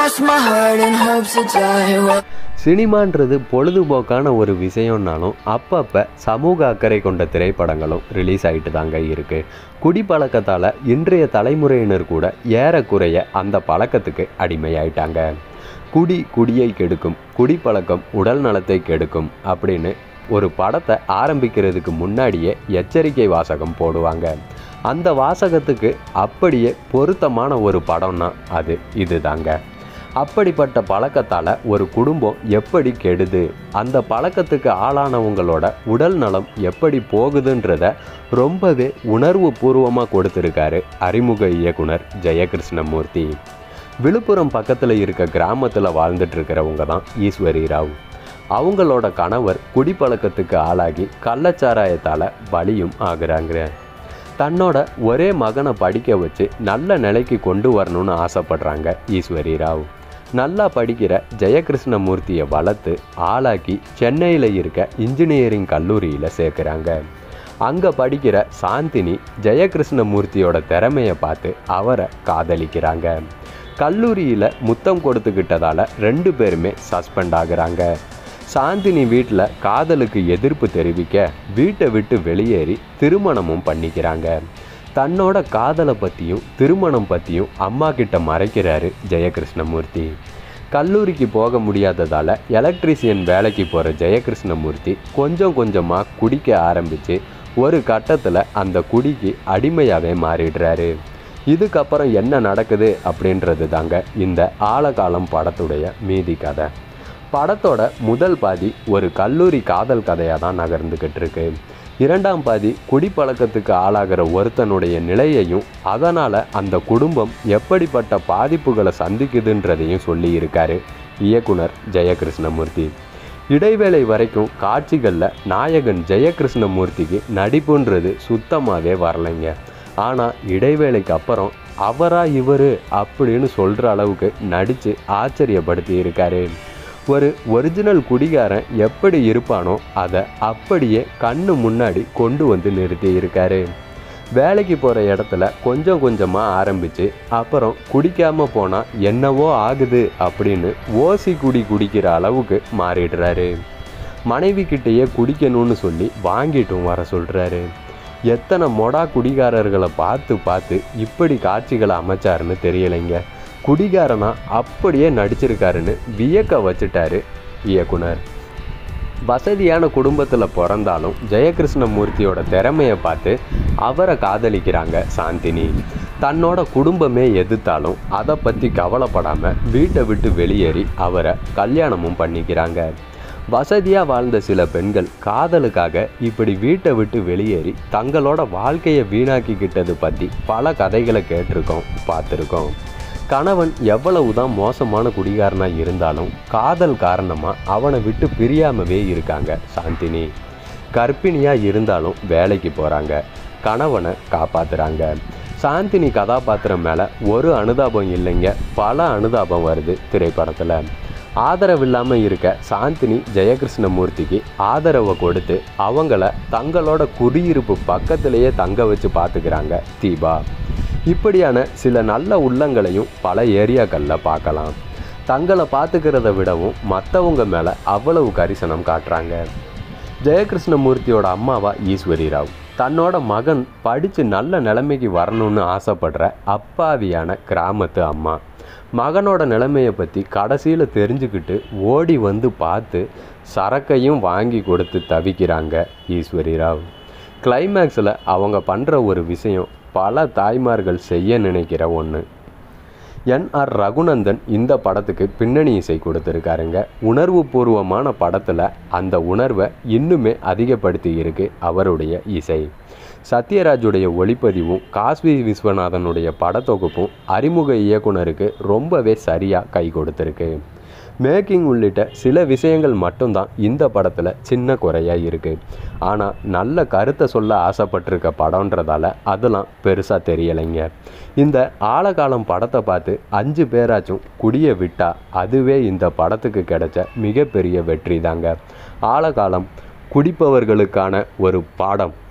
cross my heart and hope to die. Well, சினிமான்றது பொழுதுபோக்கான ஒரு விஷயம்னாலும் அப்பப்போ சமூக அக்கறை கொண்ட திரைப்படங்களும் ரிலீஸ் ஆகிட்டு தாங்க இருக்குது குடிப்பழக்கத்தால் இன்றைய தலைமுறையினர் கூட ஏறக்குறைய அந்த பழக்கத்துக்கு அடிமையாயிட்டாங்க குடி குடியை கெடுக்கும் குடிப்பழக்கம் உடல் நலத்தை கெடுக்கும் அப்படின்னு ஒரு படத்தை ஆரம்பிக்கிறதுக்கு முன்னாடியே எச்சரிக்கை வாசகம் போடுவாங்க அந்த வாசகத்துக்கு அப்படியே பொருத்தமான ஒரு படம்னா அது இதுதாங்க அப்படிப்பட்ட பழக்கத்தால் ஒரு குடும்பம் எப்படி கெடுது அந்த பழக்கத்துக்கு ஆளானவங்களோட உடல் நலம் எப்படி போகுதுன்றத ரொம்பவே உணர்வு பூர்வமாக கொடுத்துருக்காரு அறிமுக இயக்குனர் ஜெயகிருஷ்ணமூர்த்தி விழுப்புரம் பக்கத்தில் இருக்க கிராமத்தில் வாழ்ந்துட்டு இருக்கிறவங்க தான் ஈஸ்வரி ராவ் அவங்களோட கணவர் குடிப்பழக்கத்துக்கு ஆளாகி கள்ளச்சாராயத்தால் பலியும் ஆகுறாங்க தன்னோட ஒரே மகனை படிக்க வச்சு நல்ல நிலைக்கு கொண்டு வரணும்னு ஆசைப்படுறாங்க ஈஸ்வரி ராவ் நல்லா படிக்கிற ஜெயகிருஷ்ணமூர்த்தியை வளர்த்து ஆளாக்கி சென்னையில் இருக்க இன்ஜினியரிங் கல்லூரியில் சேர்க்குறாங்க அங்கே படிக்கிற சாந்தினி ஜெயகிருஷ்ணமூர்த்தியோட திறமையை பார்த்து அவரை காதலிக்கிறாங்க கல்லூரியில் முத்தம் கொடுத்துக்கிட்டதால ரெண்டு பேருமே சஸ்பெண்ட் ஆகுறாங்க சாந்தினி வீட்டில் காதலுக்கு எதிர்ப்பு தெரிவிக்க வீட்டை விட்டு வெளியேறி திருமணமும் பண்ணிக்கிறாங்க தன்னோட காதலை பற்றியும் திருமணம் பற்றியும் அம்மா கிட்ட மறைக்கிறாரு ஜெயகிருஷ்ணமூர்த்தி கல்லூரிக்கு போக முடியாததால் எலக்ட்ரீசியன் வேலைக்கு போகிற ஜெயகிருஷ்ணமூர்த்தி கொஞ்சம் கொஞ்சமாக குடிக்க ஆரம்பித்து ஒரு கட்டத்தில் அந்த குடிக்கு அடிமையாகவே மாறிடுறாரு இதுக்கப்புறம் என்ன நடக்குது அப்படின்றது தாங்க இந்த ஆழகாலம் படத்துடைய மீதி கதை படத்தோட முதல் பாதி ஒரு கல்லூரி காதல் கதையாக தான் நகர்ந்துக்கிட்டு இருக்கு இரண்டாம் பாதி குடிப்பழக்கத்துக்கு ஆளாகிற ஒருத்தனுடைய நிலையையும் அதனால் அந்த குடும்பம் எப்படிப்பட்ட பாதிப்புகளை சந்திக்குதுன்றதையும் சொல்லி இருக்காரு இயக்குனர் ஜெயகிருஷ்ணமூர்த்தி இடைவேளை வரைக்கும் காட்சிகளில் நாயகன் ஜெயகிருஷ்ணமூர்த்திக்கு நடிப்புன்றது சுத்தமாகவே வரலைங்க ஆனால் இடைவேளைக்கு அப்புறம் அவரா இவர் அப்படின்னு சொல்கிற அளவுக்கு நடித்து ஆச்சரியப்படுத்தி இருக்காரு ஒரு ஒரிஜினல் குடிகாரன் எப்படி இருப்பானோ அதை அப்படியே கண்ணு முன்னாடி கொண்டு வந்து நிறுத்தி இருக்காரு வேலைக்கு போகிற இடத்துல கொஞ்சம் கொஞ்சமாக ஆரம்பித்து அப்புறம் குடிக்காமல் போனால் என்னவோ ஆகுது அப்படின்னு ஓசி குடி குடிக்கிற அளவுக்கு மாறிடுறாரு மனைவி கிட்டேயே குடிக்கணும்னு சொல்லி வாங்கிட்டும் வர சொல்கிறாரு எத்தனை மொடா குடிகாரர்களை பார்த்து பார்த்து இப்படி காட்சிகளை அமைச்சாருன்னு தெரியலைங்க குடிகாரனா அப்படியே நடிச்சிருக்காருன்னு வியக்க வச்சுட்டாரு இயக்குனர் வசதியான குடும்பத்தில் பிறந்தாலும் ஜெயகிருஷ்ணமூர்த்தியோட திறமையை பார்த்து அவரை காதலிக்கிறாங்க சாந்தினி தன்னோட குடும்பமே எதிர்த்தாலும் அதை பற்றி கவலைப்படாமல் வீட்டை விட்டு வெளியேறி அவரை கல்யாணமும் பண்ணிக்கிறாங்க வசதியாக வாழ்ந்த சில பெண்கள் காதலுக்காக இப்படி வீட்டை விட்டு வெளியேறி தங்களோட வாழ்க்கையை வீணாக்கிக்கிட்டது பற்றி பல கதைகளை கேட்டிருக்கோம் பார்த்துருக்கோம் கணவன் எவ்வளவு தான் மோசமான குடிகாரனாக இருந்தாலும் காதல் காரணமாக அவனை விட்டு பிரியாமவே இருக்காங்க சாந்தினி கர்ப்பிணியாக இருந்தாலும் வேலைக்கு போகிறாங்க கணவனை காப்பாத்துறாங்க சாந்தினி கதாபாத்திரம் மேலே ஒரு அனுதாபம் இல்லைங்க பல அனுதாபம் வருது திரைப்படத்தில் ஆதரவு இல்லாமல் இருக்க சாந்தினி ஜெயகிருஷ்ணமூர்த்திக்கு ஆதரவை கொடுத்து அவங்கள தங்களோட குடியிருப்பு பக்கத்திலேயே தங்க வச்சு பார்த்துக்கிறாங்க தீபா இப்படியான சில நல்ல உள்ளங்களையும் பல ஏரியாக்களில் பார்க்கலாம் தங்களை பார்த்துக்கிறத விடவும் மற்றவங்க மேலே அவ்வளவு கரிசனம் காட்டுறாங்க ஜெயகிருஷ்ணமூர்த்தியோட அம்மாவா ஈஸ்வரி ராவ் தன்னோட மகன் படித்து நல்ல நிலைமைக்கு வரணும்னு ஆசைப்படுற அப்பாவியான கிராமத்து அம்மா மகனோட நிலைமையை பற்றி கடைசியில் தெரிஞ்சுக்கிட்டு ஓடி வந்து பார்த்து சரக்கையும் வாங்கி கொடுத்து தவிக்கிறாங்க ஈஸ்வரி ராவ் கிளைமேக்ஸில் அவங்க பண்ணுற ஒரு விஷயம் பல தாய்மார்கள் செய்ய நினைக்கிற ஒன்று என்ஆர் ரகுநந்தன் இந்த படத்துக்கு பின்னணி இசை கொடுத்துருக்காருங்க உணர்வு பூர்வமான படத்தில் அந்த உணர்வை இன்னுமே அதிகப்படுத்தி இருக்கு அவருடைய இசை சத்யராஜுடைய ஒளிப்பதிவும் காஸ்வி விஸ்வநாதனுடைய படத்தொகுப்பும் அறிமுக இயக்குனருக்கு ரொம்பவே சரியாக கை கொடுத்துருக்கு மேக்கிங் உள்ளிட்ட சில விஷயங்கள் மட்டும்தான் இந்த படத்தில் சின்ன குறையாக இருக்குது ஆனால் நல்ல கருத்தை சொல்ல ஆசைப்பட்டிருக்க படம்ன்றதால அதெல்லாம் பெருசாக தெரியலைங்க இந்த ஆழகாலம் படத்தை பார்த்து அஞ்சு பேராச்சும் குடிய விட்டா அதுவே இந்த படத்துக்கு கிடைச்ச மிகப்பெரிய வெற்றி தாங்க ஆழகாலம் குடிப்பவர்களுக்கான ஒரு பாடம்